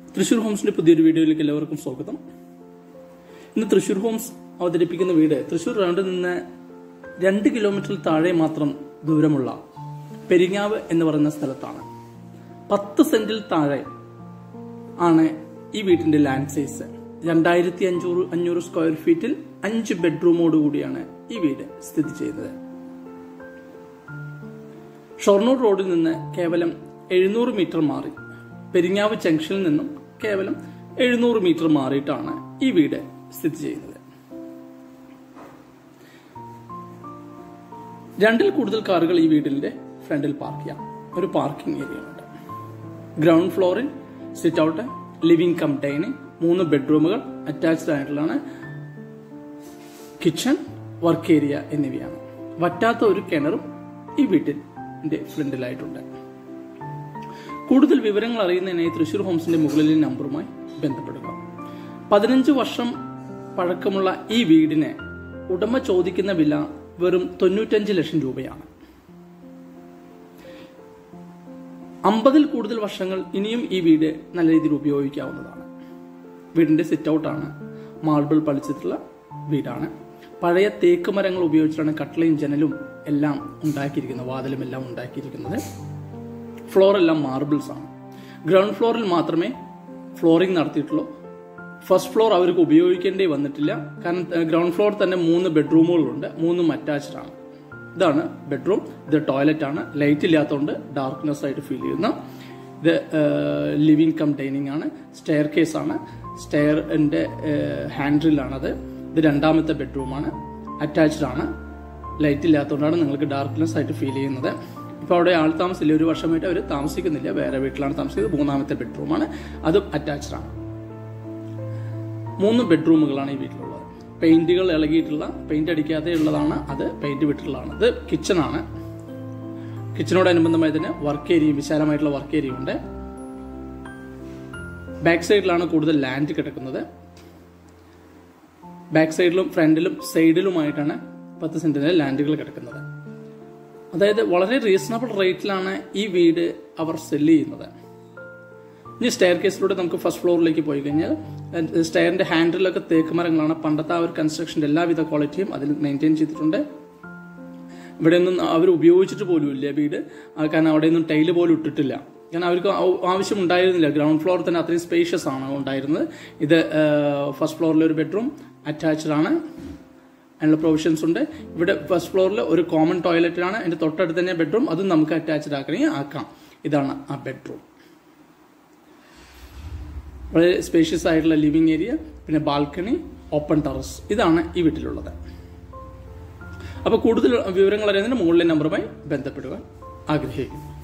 തൃശൂർ ഹോംസിന്റെ പുതിയൊരു വീഡിയോയിലേക്ക് എല്ലാവർക്കും സ്വാഗതം ഇന്ന് തൃശൂർ ഹോംസ് അവതരിപ്പിക്കുന്ന വീട് തൃശൂർ റൗണ്ടിൽ നിന്ന് രണ്ട് കിലോമീറ്ററിൽ താഴെ മാത്രം ദൂരമുള്ള പെരിങ്ങാവ് എന്ന് പറയുന്ന സ്ഥലത്താണ് പത്ത് സെന്റിൽ താഴെ ആണ് ഈ വീട്ടിന്റെ ലാൻഡ് സൈസ് രണ്ടായിരത്തി അഞ്ഞൂറ് അഞ്ഞൂറ് സ്ക്വയർ ഫീറ്റിൽ അഞ്ച് ബെഡ്റൂമോട് കൂടിയാണ് ഈ വീട് സ്ഥിതി ചെയ്യുന്നത് ഷൊർണൂർ റോഡിൽ നിന്ന് കേവലം എഴുന്നൂറ് മീറ്റർ മാറി പെരിങ്ങാവ് ജംഗ്ഷനിൽ നിന്നും കേവലം എഴുന്നൂറ് മീറ്റർ മാറിയിട്ടാണ് ഈ വീട് സ്ഥിതി ചെയ്യുന്നത് രണ്ടിൽ കൂടുതൽ കാറുകൾ ഈ വീടിന്റെ ഫ്രണ്ടിൽ പാർക്ക് ചെയ്യാം ഒരു പാർക്കിംഗ് ഏരിയ ഉണ്ട് ഗ്രൗണ്ട് ഫ്ലോറിൽ sit out living cum dining മൂന്ന് ബെഡ്റൂമുകൾ അറ്റാച്ച്ഡ് ആയിട്ടുള്ളതാണ് കിച്ചൺ വർക്ക് ഏരിയ എന്നിവയാണ് വറ്റാത്ത ഒരു കിണറും ഈ വീട്ടിന്റെ ഫ്രണ്ടിലായിട്ടുണ്ട് കൂടുതൽ വിവരങ്ങൾ അറിയുന്നതിനായി തൃശൂർ ഹോംസിന്റെ മുകളിലെ നമ്പറുമായി ബന്ധപ്പെടുക പതിനഞ്ച് വർഷം പഴക്കമുള്ള ഈ വീടിന് ഉടമ ചോദിക്കുന്ന വില വെറും തൊണ്ണൂറ്റഞ്ച് ലക്ഷം രൂപയാണ് അമ്പതിൽ കൂടുതൽ വർഷങ്ങൾ ഇനിയും ഈ വീട് നല്ല രീതിയിൽ ഉപയോഗിക്കാവുന്നതാണ് വീടിന്റെ സിറ്റ് ഔട്ടാണ് മാർബിൾ പളിച്ചിട്ടുള്ള വീടാണ് പഴയ തേക്ക് മരങ്ങൾ ഉപയോഗിച്ചിട്ടാണ് കട്ടളയും ജനലും എല്ലാം ഉണ്ടാക്കിയിരിക്കുന്നത് വാതിലും എല്ലാം ഉണ്ടാക്കിയിരിക്കുന്നത് ഫ്ലോർ എല്ലാം മാർബിൾസ് ആണ് ഗ്രൗണ്ട് ഫ്ലോറിൽ മാത്രമേ ഫ്ലോറിംഗ് നടത്തിയിട്ടുള്ളൂ ഫസ്റ്റ് ഫ്ലോർ അവർക്ക് ഉപയോഗിക്കേണ്ടി വന്നിട്ടില്ല കാരണം ഗ്രൗണ്ട് ഫ്ലോർ തന്നെ മൂന്ന് ബെഡ്റൂമുകളുണ്ട് മൂന്നും അറ്റാച്ച്ഡ് ആണ് ഇതാണ് ബെഡ്റൂം ഇത് ടോയ്ലറ്റ് ആണ് ലൈറ്റ് ഇല്ലാത്തതുകൊണ്ട് ഡാർക്ക്നെസ് ആയിട്ട് ഫീൽ ചെയ്യുന്ന ഇത് ലിവിംഗ് കം ഡൈനിങ് ആണ് സ്റ്റെയർ കേസ് ആണ് സ്റ്റെയറിന്റെ ഹാൻഡിലാണത് ഇത് രണ്ടാമത്തെ ബെഡ്റൂമാണ് അറ്റാച്ച്ഡ് ആണ് ലൈറ്റ് ഇല്ലാത്തതുകൊണ്ടാണ് നിങ്ങൾക്ക് ഡാർക്ക്നെസ് ആയിട്ട് ഫീൽ ചെയ്യുന്നത് ഇപ്പോൾ അവിടെ ആൾ താമസമില്ല ഒരു വർഷമായിട്ട് അവർ താമസിക്കുന്നില്ല വേറെ വീട്ടിലാണ് താമസിക്കുന്നത് മൂന്നാമത്തെ ബെഡ്റൂമാണ് അതും അറ്റാച്ച്ഡ് ആണ് മൂന്ന് ബെഡ്റൂമുകളാണ് ഈ വീട്ടിലുള്ളത് പെയിന്റുകൾ ഇളകിയിട്ടുള്ള പെയിന്റ് അടിക്കാതെ ഉള്ളതാണ് അത് പെയിന്റ് വിട്ടിട്ടുള്ളതാണ് ഇത് കിച്ചൺ ആണ് കിച്ചനോടനുബന്ധമായി തന്നെ വർക്ക് ഏരിയയും വിശാലമായിട്ടുള്ള വർക്ക് ഏരിയ ഉണ്ട് ബാക്ക് സൈഡിലാണ് കൂടുതൽ ലാൻഡ് കിടക്കുന്നത് ബാക്ക് സൈഡിലും ഫ്രണ്ടിലും സൈഡിലുമായിട്ടാണ് പത്ത് സെന്റിന് ലാൻഡുകൾ കിടക്കുന്നത് അതായത് വളരെ റീസണബിൾ റേറ്റിലാണ് ഈ വീട് അവർ സെല്ല് ചെയ്യുന്നത് ഇനി സ്റ്റെയർ കേസിലൂടെ നമുക്ക് ഫസ്റ്റ് ഫ്ലോറിലേക്ക് പോയി കഴിഞ്ഞാൽ സ്റ്റെയറിന്റെ ഹാൻഡിലൊക്കെ തേക്ക് മരങ്ങളാണ് പണ്ടത്തെ ആ ഒരു കൺസ്ട്രക്ഷന്റെ എല്ലാവിധ ക്വാളിറ്റിയും അതിൽ മെയിൻറ്റെയിൻ ചെയ്തിട്ടുണ്ട് ഇവിടെ ഒന്നും അവർ ഉപയോഗിച്ചിട്ട് പോലും ഇല്ല വീട് കാരണം അവിടെ ഒന്നും ടൈല് പോലും ഇട്ടിട്ടില്ല കാരണം അവർക്ക് ആവശ്യം ഉണ്ടായിരുന്നില്ല ഗ്രൗണ്ട് ഫ്ലോർ തന്നെ അത്രയും സ്പേഷ്യസ് ആണ് ഉണ്ടായിരുന്നത് ഇത് ഫസ്റ്റ് ഫ്ലോറിലെ ഒരു ബെഡ്റൂം അറ്റാച്ച്ഡ് ആണ് അതിനുള്ള പ്രൊവിഷൻസ് ഉണ്ട് ഇവിടെ ഫസ്റ്റ് ഫ്ലോറിൽ ഒരു കോമൺ ടോയ്ലറ്റാണ് അതിന്റെ തൊട്ടടുത്ത് തന്നെ ബെഡ്റൂം അതും നമുക്ക് അറ്റാച്ച്ഡ് ആക്കണമെങ്കിൽ ആക്കാം ഇതാണ് ആ ബെഡ്റൂം വളരെ സ്പേഷ്യസ് ആയിട്ടുള്ള ലിവിംഗ് ഏരിയ പിന്നെ ബാൽക്കണി ഓപ്പൺ ടെറസ് ഇതാണ് ഈ വീട്ടിലുള്ളത് അപ്പോൾ കൂടുതൽ വിവരങ്ങൾ അറിയുന്നതിന് മുകളിലെ നമ്പറുമായി ബന്ധപ്പെടുക ആഗ്രഹിക്കുന്നു